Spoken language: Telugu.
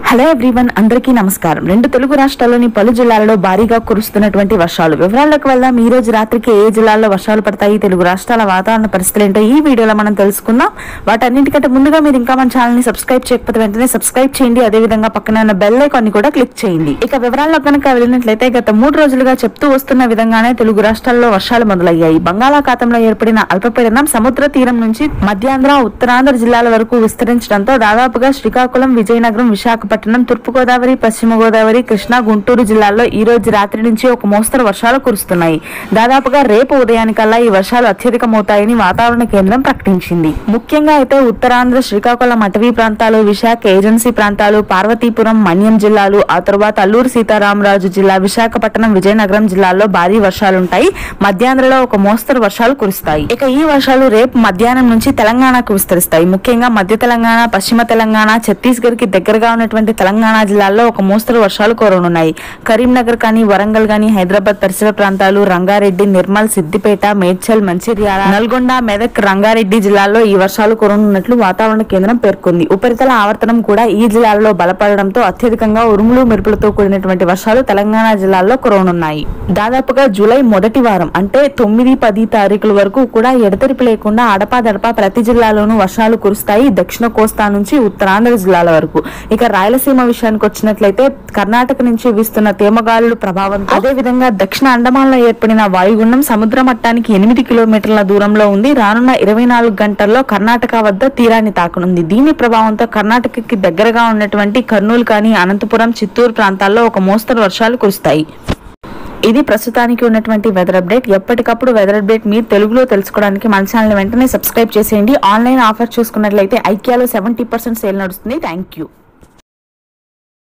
హలో ఎవ్రీవన్ అందరికీ నమస్కారం రెండు తెలుగు రాష్ట్రాల్లోని పలు జిల్లాలలో భారీగా కురుస్తున్నటువంటి వర్షాలు వివరాల్లోకి వెళ్దాం ఈ రోజు రాత్రికి ఏ జిల్లాల్లో వర్షాలు పడతాయి తెలుగు రాష్ట్రాల వాతావరణ పరిస్థితులు ఏంటో ఈ వీడియోలో మనం తెలుసుకుందాం వాటన్నిటికంటే ముందుగా మీరు ఇంకా మన ఛానల్ ని సబ్స్క్రైబ్ చేయకపోతే వెంటనే సబ్స్క్రైబ్ చేయండి అదే విధంగా పక్కన ఉన్న బెల్ ఐకాన్ ని కూడా క్లిక్ చేయండి ఇక వివరాల్లో కనుక వెళ్ళినట్లయితే గత మూడు రోజులుగా చెప్తూ వస్తున్న విధంగానే తెలుగు రాష్ట్రాల్లో వర్షాలు మొదలయ్యాయి బంగాళాఖాతంలో ఏర్పడిన అల్పపీడనం సముద్ర తీరం నుంచి మధ్యాంధ్ర ఉత్తరాంధ్ర జిల్లాల వరకు విస్తరించడంతో దాదాపుగా శ్రీకాకుళం విజయనగరం విశాఖపట్నం తూర్పుగోదావరి పశ్చిమ గోదావరి కృష్ణా గుంటూరు జిల్లాల్లో ఈ రోజు రాత్రి నుంచి ఒక మోస్తరు వర్షాలు కురుస్తున్నాయి దాదాపుగా రేపు ఉదయానికల్లా ఈ వర్షాలు అత్యధికమవుతాయని వాతావరణ కేంద్రం ప్రకటించింది ముఖ్యంగా అయితే ఉత్తరాంధ్ర శ్రీకాకుళం అటవీ ప్రాంతాలు విశాఖ ఏజెన్సీ ప్రాంతాలు పార్వతీపురం మన్యం జిల్లాలు ఆ తర్వాత అల్లూరు సీతారామరాజు జిల్లా విశాఖపట్నం విజయనగరం జిల్లాల్లో భారీ వర్షాలుంటాయి మధ్యాంధ్రలో ఒక మోస్తరు వర్షాలు కురుస్తాయి ఇక ఈ వర్షాలు రేపు మధ్యాహ్నం నుంచి తెలంగాణకు విస్తరిస్తాయి ముఖ్యంగా మధ్య తెలంగాణ పశ్చిమ తెలంగాణ ఛత్తీస్గఢ్ కి దగ్గరగా ఉన్నటువంటి తెలంగాణ జిల్లాల్లో ఒక మోస్తరు వర్షాలు కురవనున్నాయి కరీంనగర్ కానీ వరంగల్ కానీ హైదరాబాద్ పరిసర ప్రాంతాలు రంగారెడ్డి నిర్మల్ సిద్దిపేట మేడ్చల్ మంచిర్యాల నల్గొండ మెదక్ రంగారెడ్డి జిల్లాల్లో ఈ వర్షాలు కురవనున్నట్లు వాతావరణ కేంద్రం పేర్కొంది ఉపరితల ఆవర్తనం కూడా ఈ జిల్లాల్లో బలపడడంతో అత్యధికంగా ఉరుములు మెరుపులతో కూడినటువంటి వర్షాలు తెలంగాణ జిల్లాల్లో కురవనున్నాయి దాదాపుగా జూలై మొదటి వారం అంటే తొమ్మిది పది తారీఖుల వరకు కూడా ఎడతెరిపి లేకుండా అడపాదడపా ప్రతి జిల్లాలోనూ వర్షాలు కురుస్తాయి దక్షిణ కోస్తా నుంచి ఉత్తరాంధ్ర జిల్లాల వరకు ఇక రాయలసీమ విషయానికి వచ్చినట్లయితే కర్ణాటక నుంచి వీస్తున్న తేమగాలుల ప్రభావం అదే విధంగా దక్షిణ అండమాన్లో ఏర్పడిన వాయుగుండం సముద్ర మట్టానికి ఎనిమిది కిలోమీటర్ల దూరంలో ఉంది రానున్న ఇరవై నాలుగు గంటల్లో కర్ణాటక వద్ద తీరాన్ని తాకనుంది దీని ప్రభావంతో కర్ణాటకకి దగ్గరగా ఉన్నటువంటి కర్నూలు కానీ అనంతపురం చిత్తూరు ప్రాంతాల్లో ఒక మోస్తరు వర్షాలు కురుస్తాయి ఇది ప్రస్తుతానికి ఉన్నటువంటి వెదర్ అప్డేట్ ఎప్పటికప్పుడు వెదర్ అప్డేట్ మీరు తెలుగులో తెలుసుకోవడానికి మన ఛానల్ వెంటనే సబ్స్క్రైబ్ చేసేయండి ఆన్లైన్ ఆఫర్ చూసుకున్నట్లయితే ఐక్యాలో సెవెంటీ పర్సెంట్ సేల్ నడుస్తుంది థ్యాంక్ యూ